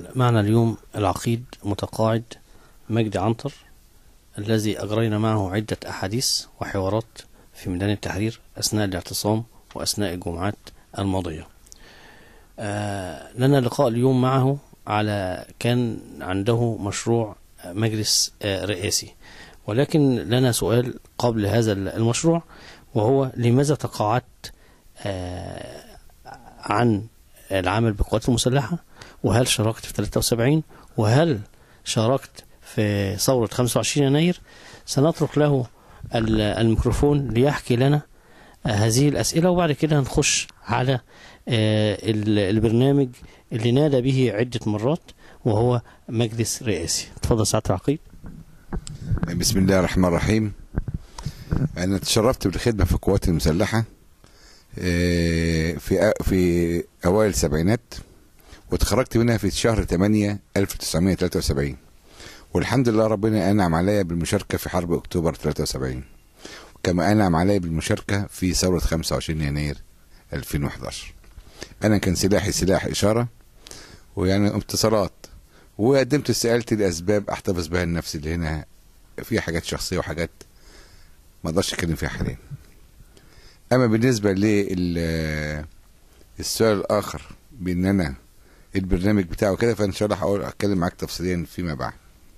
معنا اليوم العقيد متقاعد مجدي عنتر الذي أجرينا معه عدة أحاديث وحوارات في ميدان التحرير أثناء الاعتصام وأثناء الجمعات الماضية آه لنا لقاء اليوم معه على كان عنده مشروع مجلس آه رئاسي ولكن لنا سؤال قبل هذا المشروع وهو لماذا تقاعدت آه عن العمل بالقوات المسلحة وهل شاركت في 73 وهل شاركت في ثورة 25 يناير سنترك له الميكروفون ليحكي لنا هذه الأسئلة وبعد كده هنخش على البرنامج اللي نادى به عدة مرات وهو مجلس رئاسي تفضل سعادة العقيد بسم الله الرحمن الرحيم أنا تشرفت بالخدمة في القوات المسلحة في في أوائل السبعينات وتخرجت منها في شهر 8 1973 والحمد لله ربنا أنعم عليا بالمشاركة في حرب أكتوبر 73 كما أنعم عليا بالمشاركة في ثورة 25 يناير 2011 أنا كان سلاحي سلاح إشارة ويعني اتصالات وقدمت استقالتي لأسباب أحتفظ بها لنفسي اللي هنا فيها حاجات شخصية وحاجات ما أقدرش أتكلم فيها حاليا أما بالنسبة للسؤال الآخر بأن أنا البرنامج بتاعه كده فإن شاء الله هقول أتكلم معاك تفصيليا فيما بعد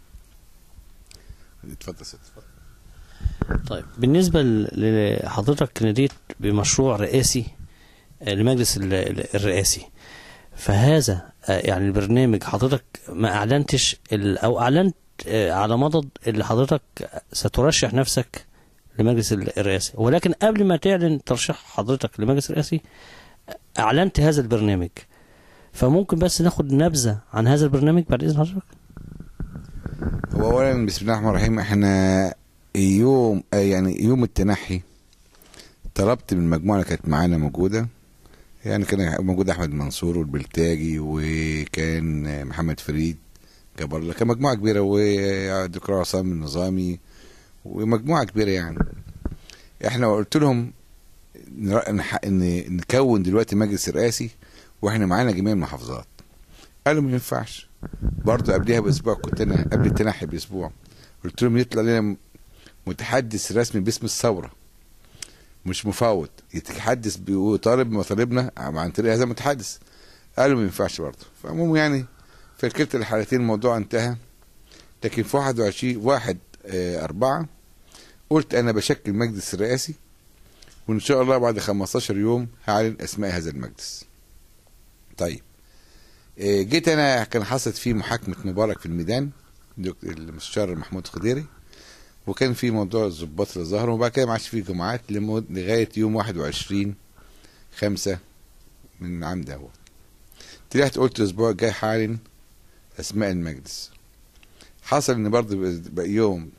اتفضل ست اتفضل طيب بالنسبة لحضرتك ناديت بمشروع رئاسي لمجلس الرئاسي فهذا يعني البرنامج حضرتك ما اعلنتش او اعلنت على مضض اللي حضرتك سترشح نفسك لمجلس الرئاسي ولكن قبل ما تعلن ترشيح حضرتك لمجلس الرئاسي اعلنت هذا البرنامج فممكن بس ناخد نبذه عن هذا البرنامج بعد اذن حضرتك هو اولا بسم الله الرحمن الرحيم احنا يوم يعني يوم التنحي طلبت من المجموعه اللي كانت معانا موجوده يعني كان موجود احمد منصور والبلتاجي وكان محمد فريد جبر الله كان مجموعه كبيره والدكتور عصام النظامي ومجموعه كبيره يعني احنا قلت لهم ان نكون دلوقتي مجلس رئاسي واحنا معانا جميع المحافظات قالوا ما ينفعش برضه قبلها باسبوع كنت انا قبل التنحي باسبوع قلت لهم يطلع لنا متحدث رسمي باسم الثوره مش مفاوض يتحدث بطالب بمطالبنا عن طريق هذا المتحدث قالوا ما ينفعش برضه فالمهم يعني في كلتا الحالتين الموضوع انتهى لكن في 21 واحد اه أربعة قلت أنا بشكل مجلس رئاسي وإن شاء الله بعد 15 يوم هعلن أسماء هذا المجلس. طيب اه جيت أنا كان حصلت فيه محاكمة مبارك في الميدان المستشار محمود خضيري وكان في موضوع الظباط اللي ظهروا وبعد كده ما عادش فيه جمعات لغايه يوم 21 5 من العام ده طلعت قلت الاسبوع الجاي هعلن اسماء المجلس حصل ان برضه بقى يوم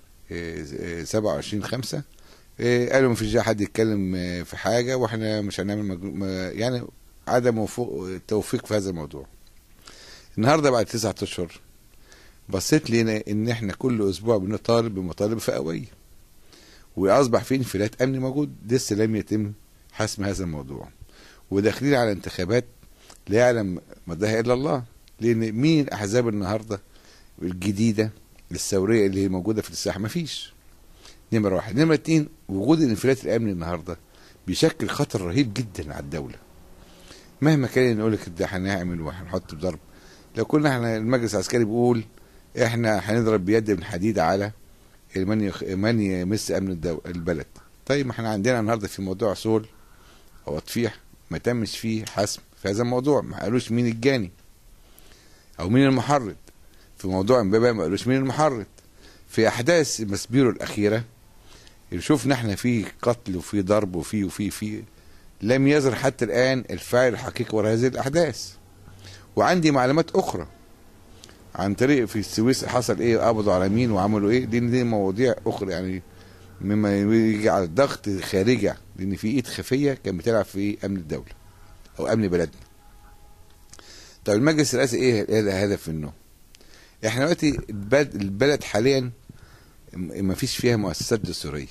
27 5 قالوا ما فيش حد يتكلم في حاجه واحنا مش هنعمل مجلو... يعني عدم توفيق في هذا الموضوع النهارده بعد تسعة اشهر بصيت لنا ان احنا كل اسبوع بنطالب بمطالب فئويه واصبح في انفلات امني موجود لسه لم يتم حسم هذا الموضوع وداخلين على انتخابات لا يعلم مداها الا الله لان مين الاحزاب النهارده الجديده الثوريه اللي موجوده في الساحه مفيش نمره واحد نمره اتنين وجود الانفلات الامني النهارده بيشكل خطر رهيب جدا على الدوله مهما كان نقول لك ده هنعمل وهنحط بضرب لو كنا احنا المجلس العسكري بيقول احنا هنضرب بيد من حديد على من يخ... من يمس امن الدو... البلد طيب ما احنا عندنا النهارده في موضوع سول او تطفيح ما تمش فيه حسم في هذا الموضوع ما قالوش مين الجاني او مين المحرض في موضوع امبابه ما قالوش مين المحرض في احداث مسبيرو الاخيره شفنا احنا في قتل وفي ضرب وفي وفي في لم يظهر حتى الان الفاعل الحقيقي وراء هذه الاحداث وعندي معلومات اخرى عن طريق في السويس حصل ايه قبضوا على مين وعملوا ايه دي دي مواضيع اخرى يعني مما يجي على الضغط خارجي لان في ايد خفيه كانت بتلعب في امن الدوله او امن بلدنا طب المجلس الرئاسي ايه ايه الهدف منه احنا دلوقتي البلد, البلد حاليا ما فيش فيها مؤسسات دستوريه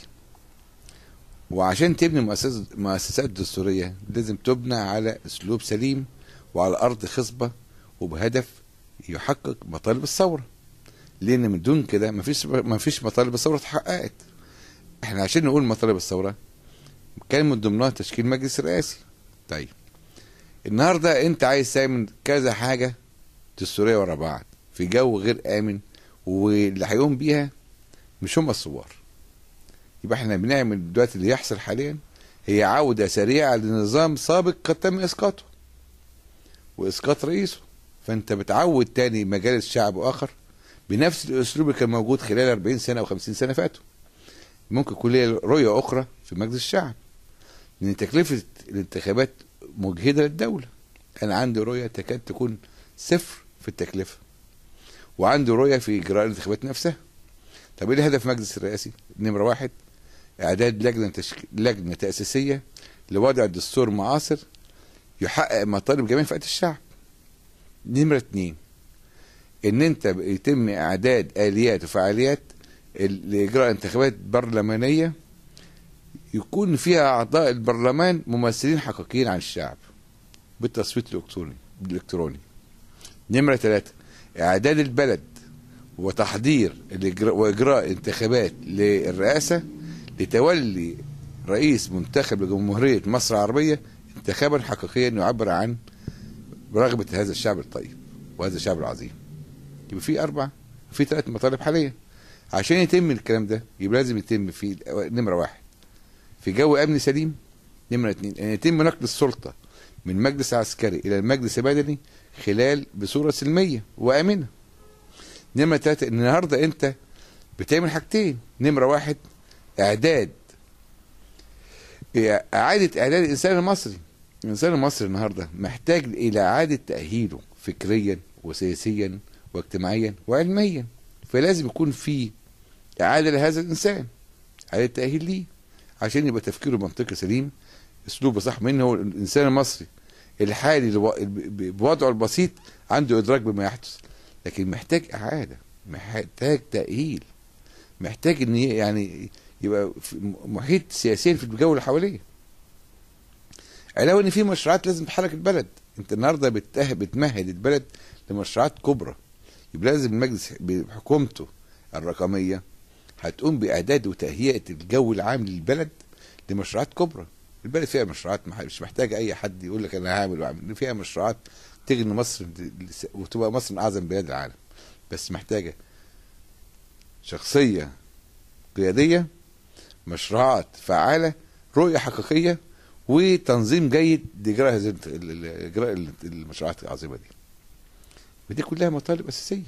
وعشان تبني مؤسسات مؤسسات دستوريه لازم تبنى على اسلوب سليم وعلى ارض خصبه وبهدف يحقق مطالب الثوره لان من دون كده مفيش مفيش مطالب الثوره اتحققت احنا عشان نقول مطالب الثوره كان من ضمنها تشكيل مجلس رئاسي طيب النهارده انت عايز تعمل كذا حاجه دستوريه ورا بعض في جو غير امن واللي هيقوم بيها مش هم الثوار يبقى احنا بنعمل دلوقتي اللي يحصل حاليا هي عودة سريعة لنظام سابق قد تم إسقاطه وإسقاط رئيسه فأنت بتعود تاني مجالس شعب آخر بنفس الأسلوب اللي كان موجود خلال 40 سنة أو 50 سنة فاتوا ممكن يكون ليه رؤية أخرى في مجلس الشعب لأن تكلفة الانتخابات مجهدة للدولة أنا عندي رؤية تكاد تكون صفر في التكلفة وعنده رؤية في إجراء الانتخابات نفسها طب ايه الهدف المجلس الرئاسي؟ نمرة واحد إعداد لجنة تشك... لجنة تأسيسية لوضع دستور معاصر يحقق مطالب جميع فئات الشعب. نمرة اتنين إن أنت يتم إعداد آليات وفعاليات ال- لإجراء انتخابات برلمانية يكون فيها أعضاء البرلمان ممثلين حقيقيين عن الشعب بالتصويت الإلكتروني الإلكتروني. نمرة ثلاثة إعداد البلد وتحضير الإجراء وإجراء انتخابات للرئاسة لتولي رئيس منتخب لجمهورية مصر العربية انتخابا حقيقيا يعبر عن رغبة هذا الشعب الطيب وهذا الشعب العظيم يبقى في أربع في ثلاث مطالب حاليا عشان يتم الكلام ده يبقى لازم يتم في نمرة واحد في جو أمن سليم نمرة اتنين أن يتم نقل السلطة من مجلس عسكري إلى المجلس المدني خلال بصورة سلمية وآمنة نمرة ثلاثة إن النهاردة أنت بتعمل حاجتين نمرة واحد إعداد إعادة إعداد الإنسان المصري الإنسان المصري النهاردة محتاج إلى إعادة تأهيله فكريا وسياسيا واجتماعيا وعلميا فلازم يكون في إعادة لهذا الإنسان إعادة تأهيل ليه عشان يبقى تفكيره منطقي سليم أسلوبه صح من هو الإنسان المصري الحالي الو- بوضعه البسيط عنده إدراك بما يحدث لكن محتاج إعادة محتاج تأهيل محتاج إن ي- يعني يبقى في محيط سياسيا في الجو اللي حواليه علاوه ان في مشروعات لازم تحرك البلد انت النهارده بتأه بتمهد البلد لمشروعات كبرى يبقى لازم المجلس بحكومته الرقميه هتقوم باعداد وتهيئه الجو العام للبلد لمشروعات كبرى البلد فيها مشروعات مح- مش محتاجه اي حد يقول لك انا هعمل واعمل فيها مشروعات تغني مصر وتبقى مصر من اعظم بلاد العالم بس محتاجه شخصيه قياديه مشروعات فعالة رؤية حقيقية وتنظيم جيد لإجراء هذه الت- ال- ال- إجراء ال- المشروعات العظيمة دي ودي كلها مطالب أساسية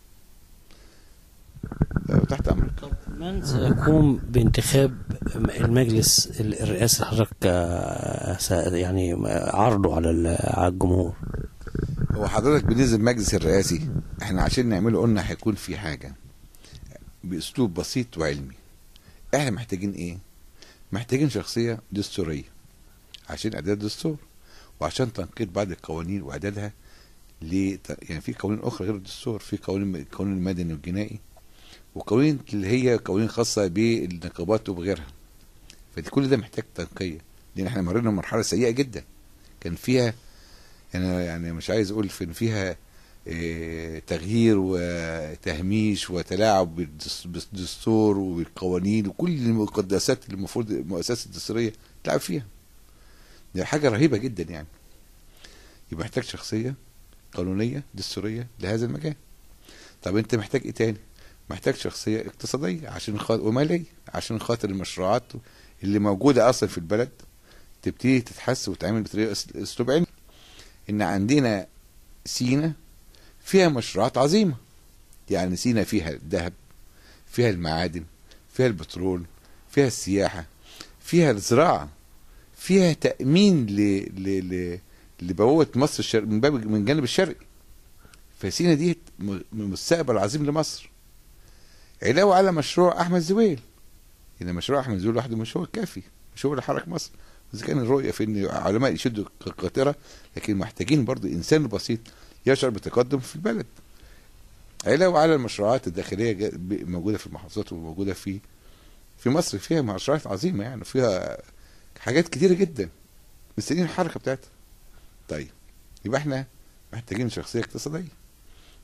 آه، تحت أمرك طب من سيقوم بانتخاب المجلس الرئاسي اللي حضرتك آه، س- يعني عرضه على ال- على الجمهور هو حضرتك بالنسبة للمجلس الرئاسي احنا عشان نعمله قلنا هيكون في حاجة بأسلوب بسيط وعلمي احنا محتاجين ايه محتاجين شخصية دستورية عشان إعداد الدستور وعشان تنقيط بعض القوانين وإعدادها ل يعني في قوانين أخرى غير الدستور في قوانين القانون المدني والجنائي وقوانين اللي هي قوانين خاصة بالنقابات وبغيرها فدي كل ده محتاج تنقية لأن احنا مرينا بمرحلة سيئة جدا كان فيها يعني يعني مش عايز اقول في إن فيها إيه، تغيير وتهميش وتلاعب بالدس- بالدستور وبالقوانين وكل المقدسات اللي المفروض المؤسسات الدستوريه تلعب فيها دي حاجه رهيبه جدا يعني يبقى محتاج شخصيه قانونيه دستوريه لهذا المجال طب انت محتاج ايه تاني محتاج شخصيه اقتصاديه عشان خاطر وماليه عشان خاطر المشروعات اللي موجوده اصلا في البلد تبتدي تتحس وتتعمل بطريقه أس- اسلوب علمي ان عندنا سينا فيها مشروعات عظيمه يعني سينا فيها الذهب فيها المعادن فيها البترول فيها السياحه فيها الزراعه فيها تامين ل ل ل لبوابه مصر الشرق من باب من الجانب الشرقي فسينا دي م- مستقبل عظيم لمصر علاوه على مشروع احمد زويل ان مشروع احمد زويل لوحده مش هو الكافي مش هو اللي حرك مصر اذا كان الرؤيه في ان علماء يشدوا القاطره لكن محتاجين برضو انسان بسيط يشعر بتقدم في البلد علاوه على المشروعات الداخليه جا- ب- موجوده في المحافظات وموجوده في في مصر فيها مشروعات عظيمه يعني فيها حاجات كتيره جدا مستنيين الحركه بتاعتها طيب يبقى احنا محتاجين شخصيه اقتصاديه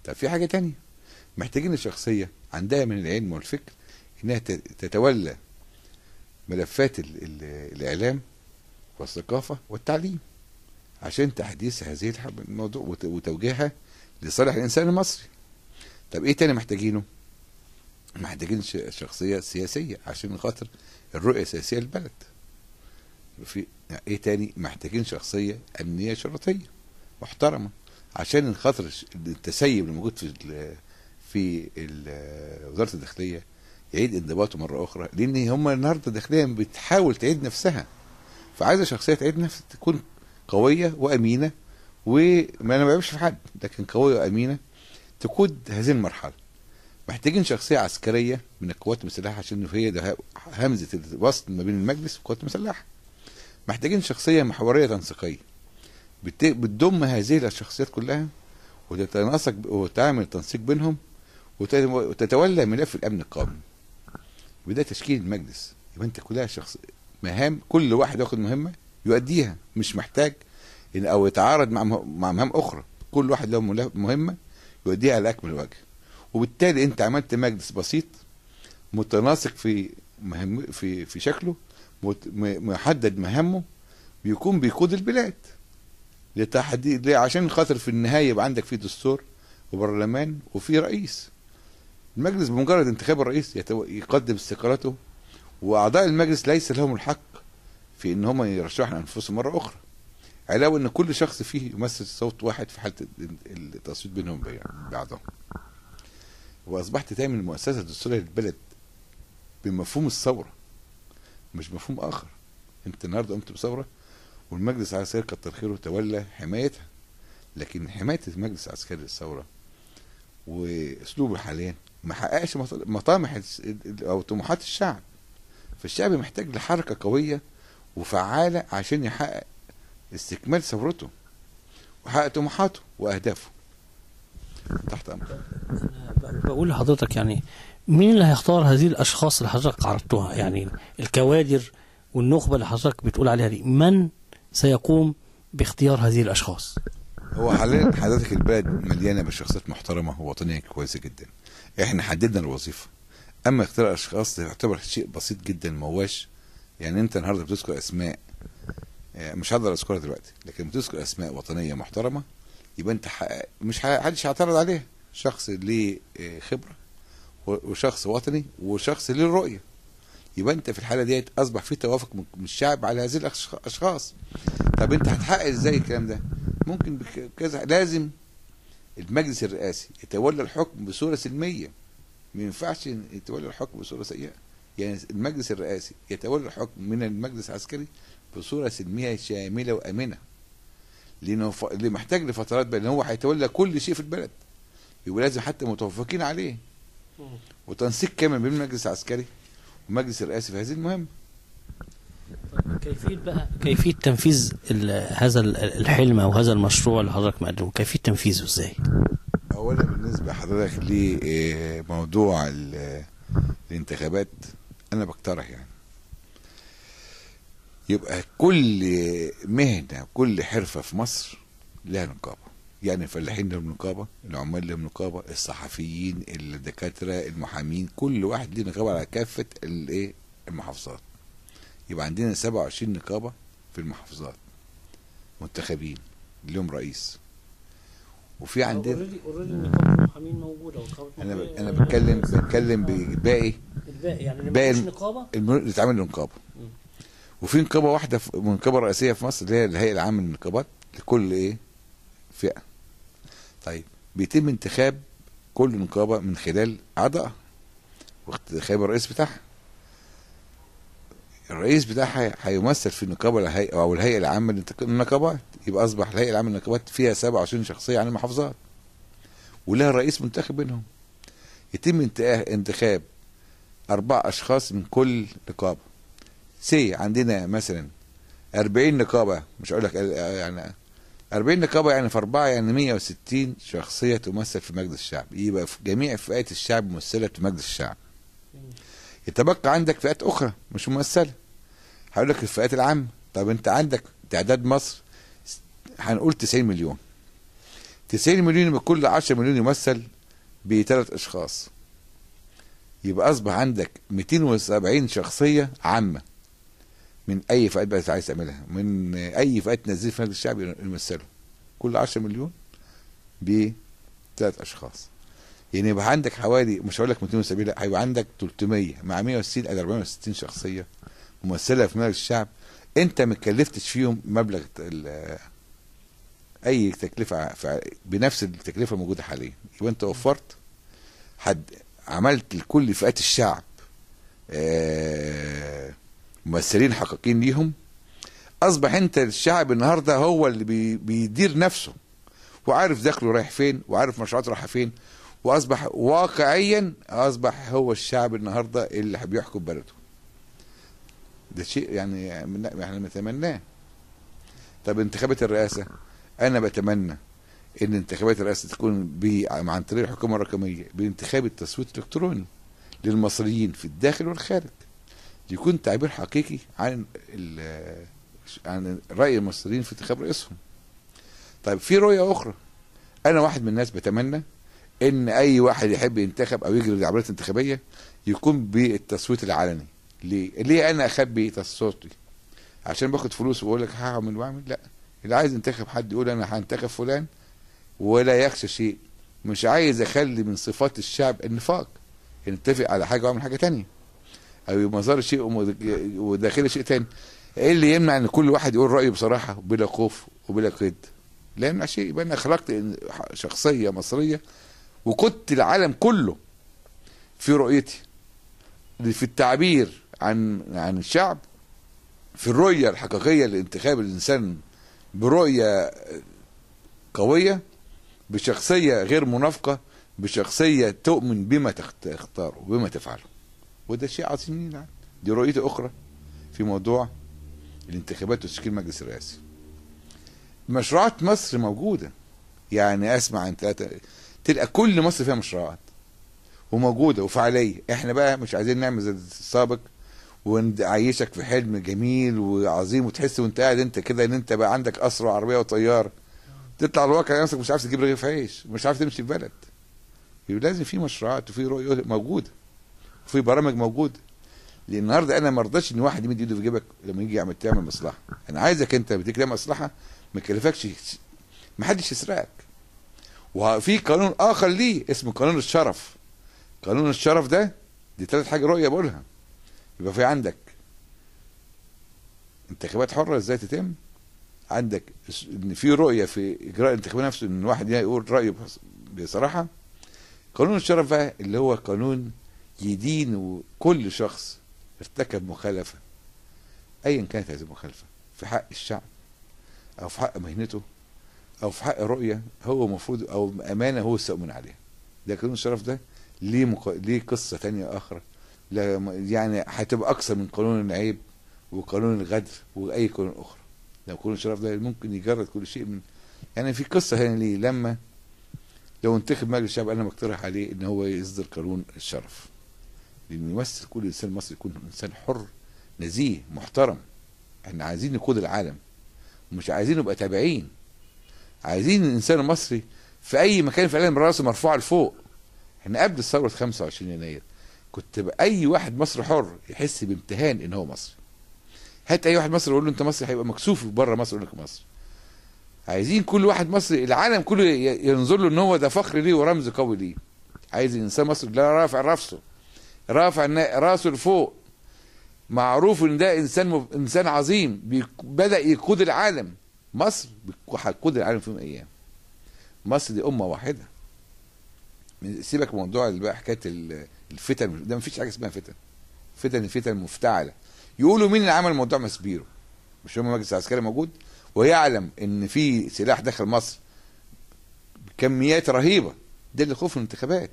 طب في حاجه تانية محتاجين الشخصيه عندها من العلم والفكر انها ت- تتولى ملفات ال ال الاعلام والثقافه والتعليم عشان تحديث هذه الح- الموضوع وت- وتوجيهها لصالح الانسان المصري طب ايه تاني محتاجينه محتاجين ش- شخصيه سياسيه عشان خاطر الرؤيه السياسيه للبلد في ايه تاني محتاجين شخصيه امنيه شرطيه محترمه عشان خاطر الش- التسيب اللي موجود في ال- في ال- وزاره الداخليه يعيد انضباطه مره اخرى لان هم النهارده الداخليه بتحاول تعيد نفسها فعايزه شخصيه تعيد نفسها تكون قويه وامينه وما انا ما بعملش في حد لكن قويه وامينه تقود هذه المرحله محتاجين شخصيه عسكريه من القوات المسلحه عشان هي ده همزه الوصل ما بين المجلس والقوات المسلحه محتاجين شخصيه محوريه تنسيقيه بت- بتضم هذه الشخصيات كلها وتتناسق وتعمل تنسيق بينهم وت- وتتولى ملف الامن القومي وده تشكيل المجلس يبقى انت كلها شخص مهام كل واحد ياخد مهمه يؤديها مش محتاج إن او يتعارض مع مه- مع مهام اخرى كل واحد له مله- مهمه يؤديها على اكمل وجه وبالتالي انت عملت مجلس بسيط متناسق في مهم في في شكله مت- م- محدد مهامه بيكون بيقود البلاد لتحديد ليه؟ عشان خاطر في النهايه يبقى عندك في دستور وبرلمان وفي رئيس المجلس بمجرد انتخاب الرئيس يتو... يقدم استقالته واعضاء المجلس ليس لهم الحق في ان هم يرشحوا انفسهم مره اخرى علاوه ان كل شخص فيه يمثل صوت واحد في حاله ال- التصويت بينهم بي- بعضهم واصبحت تعمل المؤسسه الدستوريه للبلد بمفهوم الثوره مش مفهوم اخر انت النهارده قمت بثوره والمجلس العسكري كتر خيره تولى حمايتها لكن حمايه المجلس العسكري للثوره واسلوبه حاليا ما حققش مط- مطامح الس- ال- ال- او طموحات الشعب فالشعب محتاج لحركه قويه وفعاله عشان يحقق استكمال ثورته ويحقق طموحاته واهدافه تحت امر أنا ب- بقول لحضرتك يعني مين اللي هيختار هذه الاشخاص اللي حضرتك عرضتوها يعني الكوادر والنخبه اللي حضرتك بتقول عليها دي من سيقوم باختيار هذه الاشخاص هو حاليا حضرتك البلد مليانه بشخصيات محترمه ووطنيه كويسه جدا احنا حددنا الوظيفه اما اختيار الاشخاص ده يعتبر شيء بسيط جدا ما هواش يعني انت النهارده بتذكر اسماء آه، مش هقدر اذكرها دلوقتي لكن بتذكر اسماء وطنيه محترمه يبقى انت حقق مش ح- حدش هيعترض عليها شخص ليه آه، خبره و- وشخص وطني وشخص ليه رؤيه يبقى انت في الحاله ديت اصبح في توافق من من الشعب على هذه الأشخ- الاشخاص طب انت هتحقق ازاي الكلام ده ممكن بكذا لازم المجلس الرئاسي يتولى الحكم بصوره سلميه ما ينفعش إن يتولى الحكم بصوره سيئه يعني المجلس الرئاسي يتولى الحكم من المجلس العسكري بصوره سلميه شامله وامنه لانه ف... اللي محتاج لفترات بقى ان هو هيتولى كل شيء في البلد يبقى لازم حتى متوافقين عليه وتنسيق كامل بين المجلس العسكري والمجلس الرئاسي في هذه المهمه طيب كيفيه بقى كيفيه تنفيذ ال- هذا ال- الحلم او هذا المشروع اللي حضرتك مقدمه كيفيه تنفيذه ازاي؟ اولا بالنسبه لحضرتك لموضوع ال- الانتخابات انا بقترح يعني يبقى كل مهنه كل حرفه في مصر لها نقابه يعني الفلاحين لهم نقابه العمال لهم نقابه الصحفيين الدكاتره المحامين كل واحد ليه نقابه على كافه الايه المحافظات يبقى عندنا 27 نقابه في المحافظات منتخبين لهم رئيس وفي عندنا اوريدي اوريدي نقابه المحامين موجوده ونقابه انا ب... المحامين- انا بتكلم بتكلم بباقي الباقي يعني اللي باقي ملوش الم- نقابه الم- اللي اتعمل له نقابه مم. وفي نقابه واحده في نقابه رئيسيه في مصر اللي هي الهيئه العامه للنقابات لكل ايه فئه طيب بيتم انتخاب كل نقابه من خلال اعضائها وانتخاب الرئيس بتاعها الرئيس بتاعها هيمثل في النقابه الهيئه او الهيئه العامه للنقابات يبقى اصبح الهيئه العامه للنقابات فيها 27 شخصيه عن المحافظات ولها رئيس منتخب منهم يتم انت- انتخاب اربع اشخاص من كل نقابه سي عندنا مثلا 40 نقابه مش هقول لك ال- يعني 40 نقابه يعني في اربعه يعني 160 شخصيه تمثل في مجلس الشعب يبقى في جميع فئات الشعب ممثله في مجلس الشعب يتبقى عندك فئات اخرى مش ممثله هقول لك الفئات العامه طب انت عندك تعداد مصر هنقول 90 مليون 90 مليون من كل 10 مليون يمثل بثلاث اشخاص يبقى اصبح عندك 270 شخصيه عامه من اي فئات بقى عايز تعملها من اي فئات تنزل في مجلس الشعب يمثلوا كل 10 مليون بثلاث اشخاص يعني يبقى عندك حوالي مش هقول لك 270 لا هيبقى عندك 300 مع 160 ادي 460 شخصيه ممثله في مجلس الشعب انت ما كلفتش فيهم مبلغ ال- اي تكلفه ع- بنفس التكلفه الموجوده حاليا يبقى انت وفرت حد عملت لكل فئات الشعب آه، ممثلين حقيقيين ليهم اصبح انت الشعب النهارده هو اللي بي- بيدير نفسه وعارف دخله رايح فين وعارف مشروعاته رايحه فين واصبح واقعيا اصبح هو الشعب النهارده اللي بيحكم بلده ده شيء يعني من- احنا بنتمناه طب انتخابات الرئاسه انا بتمنى ان انتخابات الرئاسه تكون ب- عن طريق الحكومه الرقميه بانتخاب التصويت الالكتروني للمصريين في الداخل والخارج يكون تعبير حقيقي عن ال- عن راي المصريين في انتخاب رئيسهم طيب في رؤيه اخرى انا واحد من الناس بتمنى ان اي واحد يحب ينتخب او يجري العمليات الانتخابيه يكون بالتصويت العلني ليه؟ ليه انا اخبي تصويتي؟ عشان باخد فلوس واقول لك هعمل واعمل؟ لا اللي عايز ينتخب حد يقول انا هنتخب فلان ولا يخشى شيء مش عايز اخلي من صفات الشعب النفاق نتفق على حاجه واعمل حاجه تانية او مظهر شيء ومد- وداخلي شيء تاني ايه اللي يمنع ان كل واحد يقول رايه بصراحه بلا خوف وبلا قيد لا يمنع شيء يبقى انا خلقت شخصيه مصريه وكنت العالم كله في رؤيتي في التعبير عن عن الشعب في الرؤيه الحقيقيه لانتخاب الانسان برؤيه قويه بشخصيه غير منافقه بشخصيه تؤمن بما تخت- تختاره وبما تفعله وده شيء عظيم لينا دي رؤيتي اخرى في موضوع الانتخابات وتشكيل مجلس الرئاسي مشروعات مصر موجوده يعني اسمع عن ثلاثه تلقى كل مصر فيها مشروعات وموجوده وفعاليه احنا بقى مش عايزين نعمل زي السابق ونعيشك في حلم جميل وعظيم وتحس وانت قاعد انت كده ان انت بقى عندك قصر وعربيه وطياره تطلع الواقع نفسك مش عارف تجيب رغيف عيش مش عارف تمشي في بلد يبقى لازم في مشروعات وفي رؤيه موجوده وفي برامج موجوده لان النهارده انا ما ارضاش ان واحد يمد ايده في جيبك لما يجي يعمل تعمل مصلحه انا عايزك انت بتيجي تعمل مصلحه ما يكلفكش ما حدش يسرقك وفي قانون اخر ليه اسمه قانون الشرف قانون الشرف ده دي ثلاث حاجه رؤيه بقولها يبقى في عندك انتخابات حره ازاي تتم عندك اس- ان في رؤيه في اجراء الانتخابات نفسه ان الواحد يقول رايه بص- بصراحه قانون الشرف بقى اللي هو قانون يدين كل شخص ارتكب مخالفه ايا كانت هذه المخالفه في حق الشعب او في حق مهنته او في حق رؤيه هو المفروض او امانه هو السؤمن عليها ده قانون الشرف ده ليه مق... ليه قصه تانية اخرى لا يعني هتبقى اكثر من قانون العيب وقانون الغدر واي قانون اخرى لو قانون الشرف ده ممكن يجرد كل شيء من يعني في قصه هنا ليه لما لو انتخب مجلس الشعب انا مقترح عليه ان هو يصدر قانون الشرف لان يمثل كل انسان مصري يكون انسان حر نزيه محترم احنا عايزين نقود العالم مش عايزين نبقى تابعين عايزين الانسان المصري في اي مكان في العالم راسه مرفوعه لفوق احنا قبل ثوره 25 يناير كنت بقى اي واحد مصري حر يحس بامتهان ان هو مصري هات اي واحد مصري يقول له انت مصري هيبقى مكسوف بره مصر يقول لك مصري عايزين كل واحد مصري العالم كله ي- ينظر له ان هو ده فخر ليه ورمز قوي ليه عايز الانسان مصري لا رافع راسه رافع نا- راسه لفوق معروف ان ده انسان مب... انسان عظيم بي... بدا يقود العالم مصر بيك- هتقود العالم في يوم من الايام مصر دي امه واحده من- سيبك من موضوع اللي بقى حكايه ال- الفتن ده مفيش حاجه اسمها فتن فتن فتن مفتعله يقولوا مين اللي عمل موضوع مسبيرو مش هم المجلس العسكري موجود ويعلم ان في سلاح داخل مصر بكميات رهيبه ده اللي خوف من الانتخابات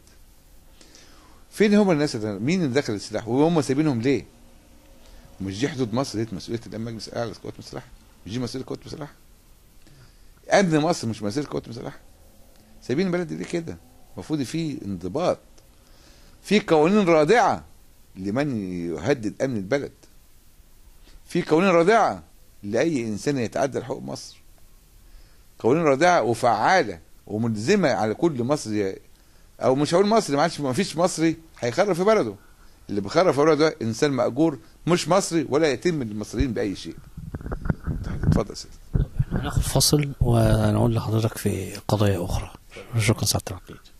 فين هم الناس اللي مين اللي دخل السلاح وهم سايبينهم ليه مش دي حدود مصر دي مسؤوليه الامن مجلس الاعلى للقوات المسلحه مش دي مسؤوليه القوات المسلحه امن مصر مش مسؤوليه القوات المسلحه سايبين البلد ليه كده المفروض في انضباط في قوانين رادعه لمن يهدد امن البلد في قوانين رادعه لاي انسان يتعدى حقوق مصر قوانين رادعه وفعاله وملزمه على كل مصري او مش هقول مصري ما عادش ما فيش مصري هيخرب في بلده اللي بيخرب في بلده ده انسان ماجور مش مصري ولا يتم للمصريين باي شيء اتفضل يا سيدي هناخد فاصل ونقول لحضرتك في قضايا أخرى شكرا سعادة العقيد